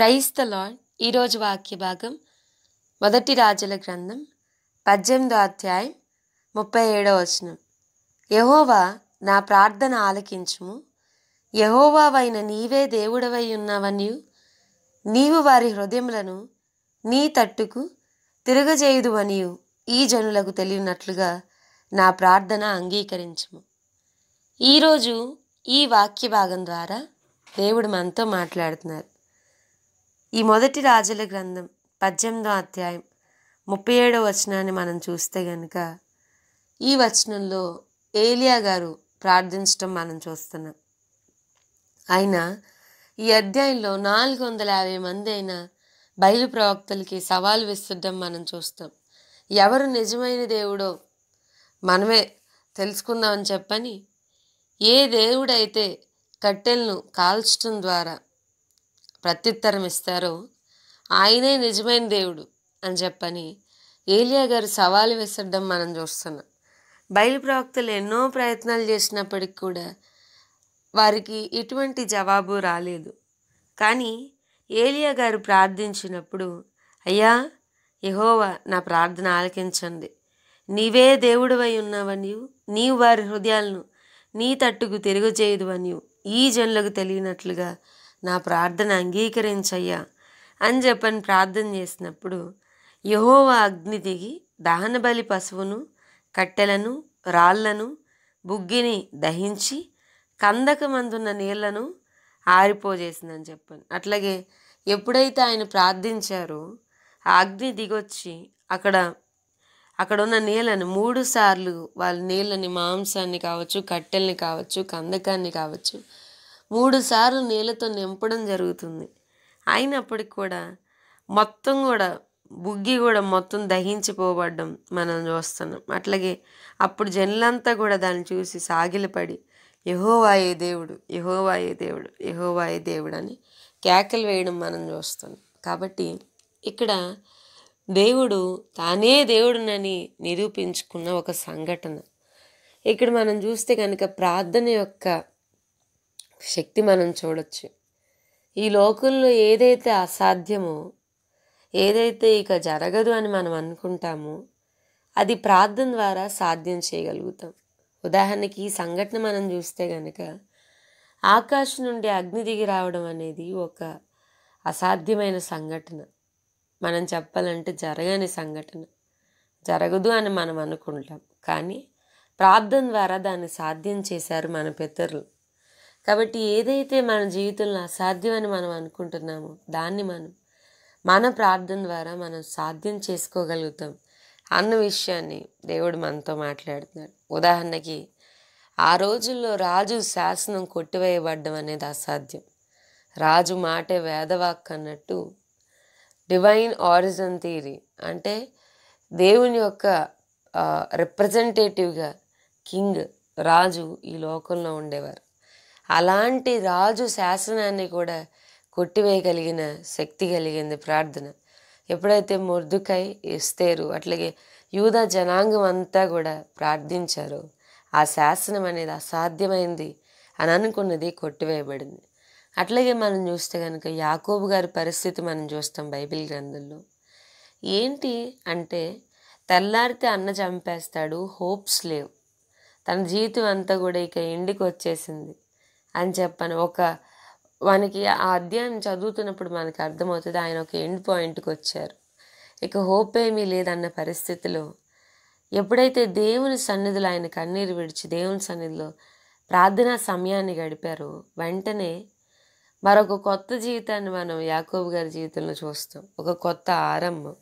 praise the lord ఈరోజు వాక్య భాగం మొదటి రాజుల గ్రంథం పద్దెనిమిదో అధ్యాయం ముప్పై ఏడో వచనం యహోవా నా ప్రార్థన ఆలకించుము యహోవావైన నీవే దేవుడవై ఉన్నావనియు నీవు వారి హృదయములను నీ తట్టుకు తిరగజేయుదువనియు ఈ జనులకు తెలియనట్లుగా నా ప్రార్థన అంగీకరించుము ఈరోజు ఈ వాక్య భాగం ద్వారా దేవుడు మనతో మాట్లాడుతున్నారు ఈ మొదటి రాజుల గ్రంథం పద్దెనిమిదో అధ్యాయం ముప్పై ఏడో వచనాన్ని మనం చూస్తే గనుక ఈ వచనంలో ఏలియా గారు ప్రార్థించడం మనం చూస్తున్నాం ఆయన ఈ అధ్యాయంలో నాలుగు వందల యాభై మంది అయిన బయలు ప్రవక్తలకి సవాల్ విస్తుండడం మనం చూస్తాం ఎవరు నిజమైన దేవుడో మనమే తెలుసుకుందామని చెప్పని ఏ దేవుడైతే కట్టెలను కాల్చడం ద్వారా ప్రత్యుత్తరం ఇస్తారో ఆయనే నిజమైన దేవుడు అని చెప్పని ఏలియా గారు సవాలు విసరడం మనం చూస్తున్నాం బయలు ప్రవక్తలు ఎన్నో ప్రయత్నాలు చేసినప్పటికి కూడా వారికి ఎటువంటి జవాబు రాలేదు కానీ ఏలియా గారు ప్రార్థించినప్పుడు అయ్యా యహోవా నా ప్రార్థన ఆలకించండి నీవే దేవుడివై ఉన్నావనియు నీవు వారి హృదయాలను నీ తట్టుకు తిరుగుచేయదు అనియు ఈ జనులకు తెలియనట్లుగా నా ప్రార్థన అంగీకరించయ్యా అని చెప్పని ప్రార్థన చేసినప్పుడు యహోవా అగ్ని దిగి దహన బలి పశువును కట్టెలను రాళ్లను బుగ్గిని దహించి కందకమందున్న నీళ్లను ఆరిపోజేసిందని చెప్పాను అట్లాగే ఎప్పుడైతే ఆయన ప్రార్థించారో ఆ అగ్ని దిగొచ్చి అక్కడ అక్కడ ఉన్న నీళ్ళని మూడు సార్లు వాళ్ళ నీళ్ళని మాంసాన్ని కావచ్చు కట్టెల్ని కావచ్చు కందకాన్ని కావచ్చు మూడు సార్లు నీళ్ళతో నింపడం జరుగుతుంది అయినప్పటికి కూడా మొత్తం కూడా బుగ్గి కూడా మొత్తం దహించిపోబడ్డం మనం చూస్తున్నాం అట్లాగే అప్పుడు జనులంతా కూడా దాన్ని చూసి సాగిలపడి యహోవాయే దేవుడు యహోవాయే దేవుడు యహోవాయే దేవుడు అని కేకలు వేయడం మనం చూస్తున్నాం కాబట్టి ఇక్కడ దేవుడు తానే దేవుడునని నిరూపించుకున్న ఒక సంఘటన ఇక్కడ మనం చూస్తే కనుక ప్రార్థన యొక్క శక్తి మనం చూడొచ్చు ఈ లోకంలో ఏదైతే అసాధ్యమో ఏదైతే ఇక జరగదు అని మనం అనుకుంటామో అది ప్రార్థన ద్వారా సాధ్యం చేయగలుగుతాం ఉదాహరణకి ఈ సంఘటన మనం చూస్తే కనుక ఆకాశం నుండి అగ్ని దిగి రావడం అనేది ఒక అసాధ్యమైన సంఘటన మనం చెప్పాలంటే జరగని సంఘటన జరగదు అని మనం అనుకుంటాం కానీ ప్రార్థన ద్వారా దాన్ని సాధ్యం చేశారు మన పితరులు కాబట్టి ఏదైతే మన జీవితంలో అసాధ్యమని మనం అనుకుంటున్నామో దాన్ని మనం మన ప్రార్థన ద్వారా మనం సాధ్యం చేసుకోగలుగుతాం అన్న విషయాన్ని దేవుడు మనతో మాట్లాడుతున్నాడు ఉదాహరణకి ఆ రోజుల్లో రాజు శాసనం కొట్టివేయబడ్డం అనేది అసాధ్యం రాజు మాటే వేదవాక్ అన్నట్టు డివైన్ ఆరిజన్ థియరీ అంటే దేవుని యొక్క రిప్రజెంటేటివ్గా కింగ్ రాజు ఈ లోకంలో ఉండేవారు అలాంటి రాజు శాసనాన్ని కూడా కొట్టివేయగలిగిన శక్తి కలిగింది ప్రార్థన ఎప్పుడైతే మొర్దుకై ఇస్తేరు అట్లాగే యూద జనాంగం అంతా కూడా ప్రార్థించారో ఆ శాసనం అనేది అసాధ్యమైంది అని అనుకున్నది కొట్టివేయబడింది అట్లాగే మనం చూస్తే కనుక యాకోబు గారి పరిస్థితి మనం చూస్తాం బైబిల్ గ్రంథంలో ఏంటి అంటే తెల్లారితే అన్న చంపేస్తాడు హోప్స్ లేవు తన జీవితం అంతా కూడా ఇక ఎండికి వచ్చేసింది అని చెప్పాను ఒక మనకి ఆ అధ్యాయం చదువుతున్నప్పుడు మనకి అర్థమవుతుంది ఆయన ఒక ఎండ్ పాయింట్కి వచ్చారు ఇక హోప్ ఏమీ లేదన్న పరిస్థితిలో ఎప్పుడైతే దేవుని సన్నిధిలో ఆయన కన్నీరు విడిచి దేవుని సన్నిధిలో ప్రార్థనా సమయాన్ని గడిపారో వెంటనే మరొక కొత్త జీవితాన్ని మనం యాకోబు గారి జీవితంలో చూస్తాం ఒక కొత్త ఆరంభం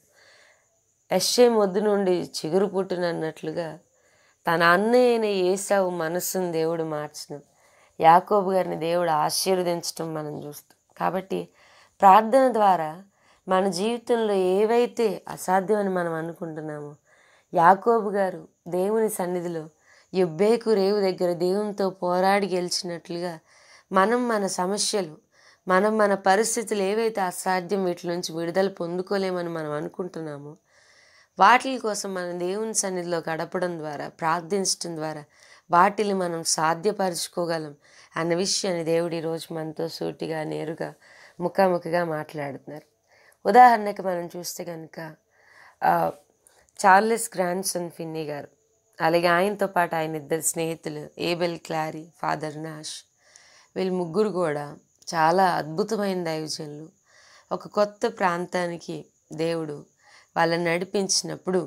ఎస్ఏ మొద్దు నుండి చిగురు పుట్టినన్నట్లుగా తన అన్నయ్యైన ఏసావు మనస్సును దేవుడు మార్చడం యాకోబు గారిని దేవుడు ఆశీర్వదించడం మనం చూస్తాం కాబట్టి ప్రార్థన ద్వారా మన జీవితంలో ఏవైతే అసాధ్యమని మనం అనుకుంటున్నామో యాకోబు గారు దేవుని సన్నిధిలో ఎబ్బేకు రేవు దగ్గర దేవునితో పోరాడి గెలిచినట్లుగా మనం మన సమస్యలు మనం మన పరిస్థితులు ఏవైతే అసాధ్యం వీటి నుంచి విడుదల పొందుకోలేమని మనం అనుకుంటున్నామో వాటి కోసం మనం దేవుని సన్నిధిలో గడపడం ద్వారా ప్రార్థించడం ద్వారా వాటిని మనం సాధ్యపరచుకోగలం అన్న విషయాన్ని దేవుడు ఈరోజు మనతో సూటిగా నేరుగా ముఖాముఖిగా మాట్లాడుతున్నారు ఉదాహరణకి మనం చూస్తే కనుక ఆ, చార్లెస్ గ్రాండ్సన్ ఫిన్నీ గారు అలాగే ఆయనతో పాటు ఆయన ఇద్దరు స్నేహితులు ఏబెల్ క్లారీ ఫాదర్ నాష్ వీళ్ళు ముగ్గురు కూడా చాలా అద్భుతమైన దైవజనులు ఒక కొత్త ప్రాంతానికి దేవుడు వాళ్ళని నడిపించినప్పుడు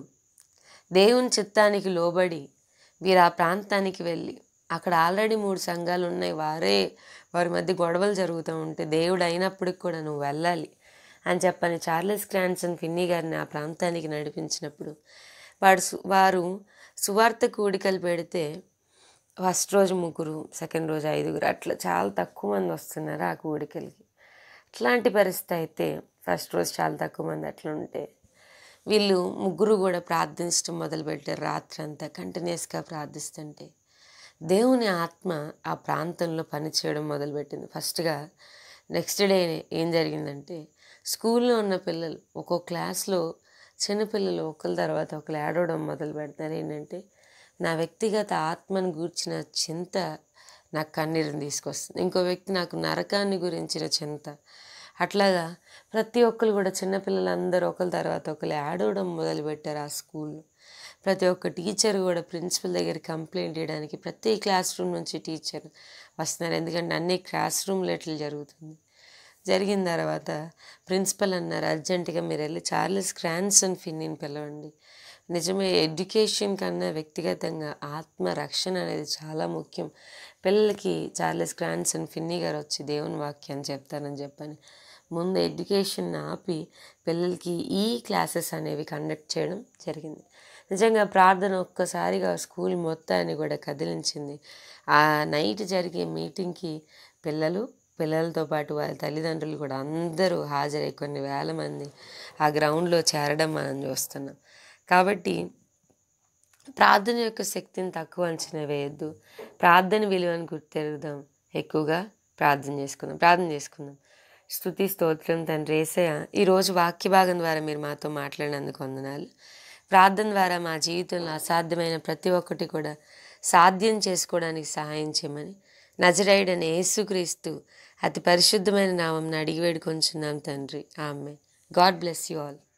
దేవుని చిత్తానికి లోబడి వీరు ఆ ప్రాంతానికి వెళ్ళి అక్కడ ఆల్రెడీ మూడు సంఘాలు ఉన్నాయి వారే వారి మధ్య గొడవలు జరుగుతూ ఉంటే దేవుడు అయినప్పటికి కూడా నువ్వు వెళ్ళాలి అని చెప్పని చార్లెస్ క్రాన్సన్ ఫిన్నీ గారిని ఆ ప్రాంతానికి నడిపించినప్పుడు వాడు సు- వారు సువార్త కూడికలు పెడితే ఫస్ట్ రోజు ముగ్గురు సెకండ్ రోజు ఐదుగురు అట్లా చాలా తక్కువ మంది వస్తున్నారు ఆ కూడికలకి అట్లాంటి పరిస్థితి అయితే ఫస్ట్ రోజు చాలా తక్కువ మంది అట్లా ఉంటే వీళ్ళు ముగ్గురు కూడా ప్రార్థించడం మొదలుపెట్టారు రాత్రి అంతా కంటిన్యూస్గా ప్రార్థిస్తుంటే దేవుని ఆత్మ ఆ ప్రాంతంలో పనిచేయడం మొదలుపెట్టింది ఫస్ట్గా నెక్స్ట్ డే ఏం జరిగిందంటే స్కూల్లో ఉన్న పిల్లలు ఒక్కో క్లాస్లో చిన్నపిల్లలు ఒకరి తర్వాత ఒకరు ఏడవడం మొదలు పెడతారు ఏంటంటే నా వ్యక్తిగత ఆత్మను గూర్చిన చింత నాకు కన్నీరుని తీసుకొస్తుంది ఇంకో వ్యక్తి నాకు నరకాన్ని గురించిన చింత అట్లాగా ప్రతి ఒక్కరు కూడా చిన్నపిల్లలందరూ ఒకరి తర్వాత ఒకరు ఏడవడం మొదలుపెట్టారు ఆ స్కూల్లో ప్రతి ఒక్క టీచర్ కూడా ప్రిన్సిపల్ దగ్గర కంప్లైంట్ చేయడానికి ప్రతి క్లాస్ రూమ్ నుంచి టీచర్ వస్తున్నారు ఎందుకంటే అన్ని క్లాస్ రూమ్లో ఎట్లా జరుగుతుంది జరిగిన తర్వాత ప్రిన్సిపల్ అన్నారు అర్జెంటుగా మీరు వెళ్ళి చార్లెస్ క్రాన్సన్ ఫిన్నీని పిలవండి నిజమే ఎడ్యుకేషన్ కన్నా వ్యక్తిగతంగా ఆత్మ రక్షణ అనేది చాలా ముఖ్యం పిల్లలకి చార్లెస్ క్రాన్సన్ ఫిన్నీ గారు వచ్చి దేవుని వాక్యాన్ని చెప్తారని చెప్పని ముందు ఎడ్యుకేషన్ ఆపి పిల్లలకి ఈ క్లాసెస్ అనేవి కండక్ట్ చేయడం జరిగింది నిజంగా ప్రార్థన ఒక్కసారిగా స్కూల్ మొత్తాన్ని కూడా కదిలించింది ఆ నైట్ జరిగే మీటింగ్కి పిల్లలు పిల్లలతో పాటు వాళ్ళ తల్లిదండ్రులు కూడా అందరూ హాజరై కొన్ని వేల మంది ఆ గ్రౌండ్లో చేరడం మనం చూస్తున్నాం కాబట్టి ప్రార్థన యొక్క శక్తిని తక్కువ అంచనా వేయద్దు ప్రార్థన విలువను గుర్తెరుగుదాం ఎక్కువగా ప్రార్థన చేసుకుందాం ప్రార్థన చేసుకుందాం స్తుతి స్తోత్రం తండ్రి ఏసయ ఈరోజు వాక్య భాగం ద్వారా మీరు మాతో మాట్లాడినందుకు వందనాలు ప్రార్థన ద్వారా మా జీవితంలో అసాధ్యమైన ప్రతి ఒక్కటి కూడా సాధ్యం చేసుకోవడానికి సహాయం చేయమని నజరైడని యేసుక్రీస్తు అతి పరిశుద్ధమైన నామం అడిగి వేడుకొంచున్నాం తండ్రి ఆమె గాడ్ బ్లెస్ యూ ఆల్